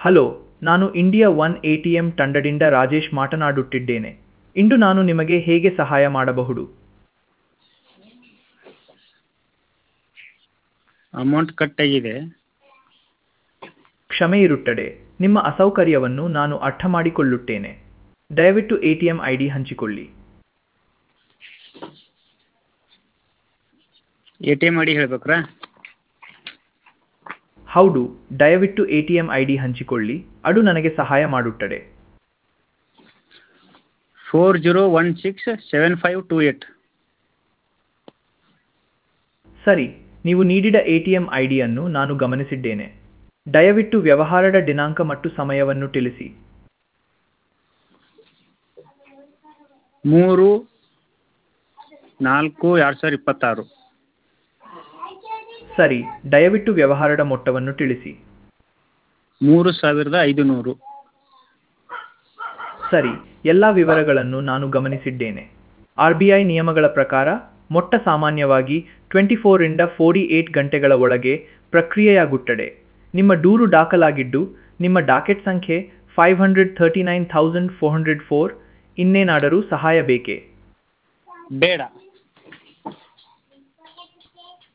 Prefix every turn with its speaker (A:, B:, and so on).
A: hello ನಾನು India one A T M ತಂಡದಿಂದ ರಾಜೇಶ್ ಮಾತನಾಡುತ್ತಿದ್ದೇನೆ ಇಂದು ನಾನು ನಿಮಗೆ ಹೇಗೆ ಸಹಾಯ ಮಾಡಬಹುದು
B: ಅಮೌಂಟ್ ಕಟ್ ಆಗಿದೆ
A: ಕ್ಷಮೆ ಇರುತ್ತದೆ ನಿಮ್ಮ ಅಸೌಕರ್ಯವನ್ನು ನಾನು ಅರ್ಥ ಮಾಡಿಕೊಳ್ಳುತ್ತೇನೆ ದಯವಿಟ್ಟು A T M I D ಹಂಚಿಕೊಳ್ಳಿ
B: A T M I D ಹೇಳ್ಬೇಕ್ರಾ
A: ಹೌದು ದಯವಿಟ್ಟು A T M I D ಹಂಚಿಕೊಳ್ಳಿ ಅದು ನನಗೆ ಸಹಾಯ ಮಾಡುತ್ತದೆ
B: four zero one six seven five two eight
A: ಸರಿ ನೀವು ನೀಡಿದ ಎ ಟಿ ಎಂ ಐ ಡಿಯನ್ನು ನಾನು ಗಮನಿಸಿದ್ದೇನೆ ದಯವಿಟ್ಟು ವ್ಯವಹಾರದ ದಿನಾಂಕ ಮತ್ತು ಸಮಯವನ್ನು ತಿಳಿಸಿ
B: ಮೂರು ನಾಲ್ಕು ಎರಡು ಸಾವಿರ ಇಪ್ಪತ್ತಾರು
A: ಸರಿ ದಯವಿಟ್ಟು ವ್ಯವಹಾರದ ಮೊತ್ತವನ್ನು ತಿಳಿಸಿ
B: ಮೂರು ಸಾವಿರದ ಐದು ನೂರು
A: ಸರಿ ಎಲ್ಲ ವಿವರಗಳನ್ನು ನಾನು ಗಮನಿಸಿದ್ದೇನೆ ಆರ್ ಬಿ ಐ ನಿಯಮಗಳ ಪ್ರಕಾರ ಮೊಟ್ಟ ಸಾಮಾನ್ಯವಾಗಿ ಟ್ವೆಂಟಿ ಫೋರಿಂದ ಫೋರ್ಟಿ ಏಟ್ ಗಂಟೆಗಳ ಒಳಗೆ ಪ್ರಕ್ರಿಯೆಯಾಗುತ್ತದೆ ನಿಮ್ಮ ದೂರು ದಾಖಲಾಗಿದ್ದು ನಿಮ್ಮ ಡಾಕೆಟ್ ಸಂಖ್ಯೆ five hundred thirty nine thousand four hundred four ಇನ್ನೇನಾದರೂ ಸಹಾಯ ಬೇಕೇ
B: ಬೇಡ